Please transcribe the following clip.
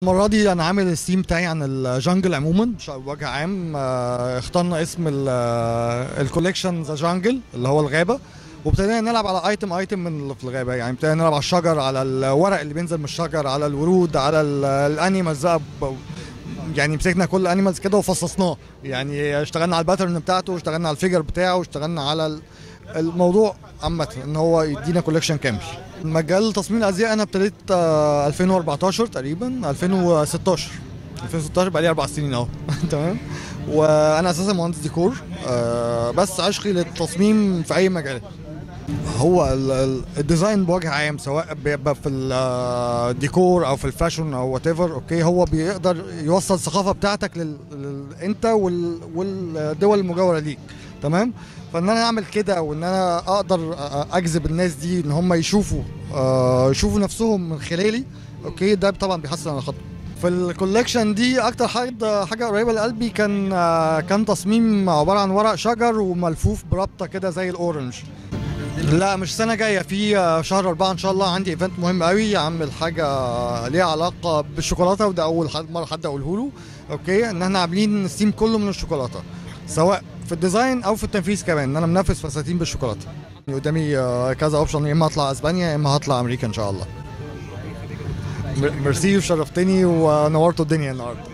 المرة دي أنا عامل الثيم بتاعي عن الجنجل عموما بش- بوجه عام آه، اخترنا اسم الكوليكشن ذا جنجل اللي هو الغابة وابتدينا نلعب على ايتم ايتم من اللي في الغابة يعني ابتدينا نلعب على الشجر على الورق اللي بينزل من الشجر على الورود على الانيمالز بقى ب- يعني مسكنا كل انيمالز كده وفصصناه يعني اشتغلنا على الباترن بتاعته اشتغلنا على الفيجر بتاعه اشتغلنا على ال- الموضوع عامة ان هو يدينا كوليكشن كامل مجال تصميم الازياء انا ابتديت آه، 2014 تقريبا 2016 2016 بقى لي اربع سنين اهو تمام وانا اساسا مهندس ديكور آه، بس عشقي للتصميم في اي مجال هو ال- ال- الديزاين بوجه عام سواء بيبقى في ال- الديكور او في الفاشن او وات ايفر اوكي هو بيقدر يوصل الثقافه بتاعتك لل... لل... انت وال... والدول المجاوره ليك تمام فان انا اعمل كده وان انا اقدر أ- اجذب الناس دي ان هم يشوفوا آه، يشوفوا نفسهم من خلالي اوكي ده طبعا بيحسن الخطوه في الكولكشن دي اكتر حاجه حاجه قريبه لقلبي كان آه، كان تصميم عباره عن ورق شجر وملفوف بربطه كده زي الاورنج لا مش السنه جايه في آه، شهر أربعة ان شاء الله عندي ايفنت مهم قوي اعمل حاجه ليها علاقه بالشوكولاته وده اول حد مره حد اقوله له اوكي ان احنا عاملين الثيم كله من الشوكولاته سواء في الديزاين او في التنفيذ كمان ان انا منفذ فساتين بالشوكولاته قدامي آه، كذا اوبشن يا اما اطلع اسبانيا يا اما هطلع امريكا ان شاء الله ميرسي وشرفتني ونورتوا الدنيا النهارده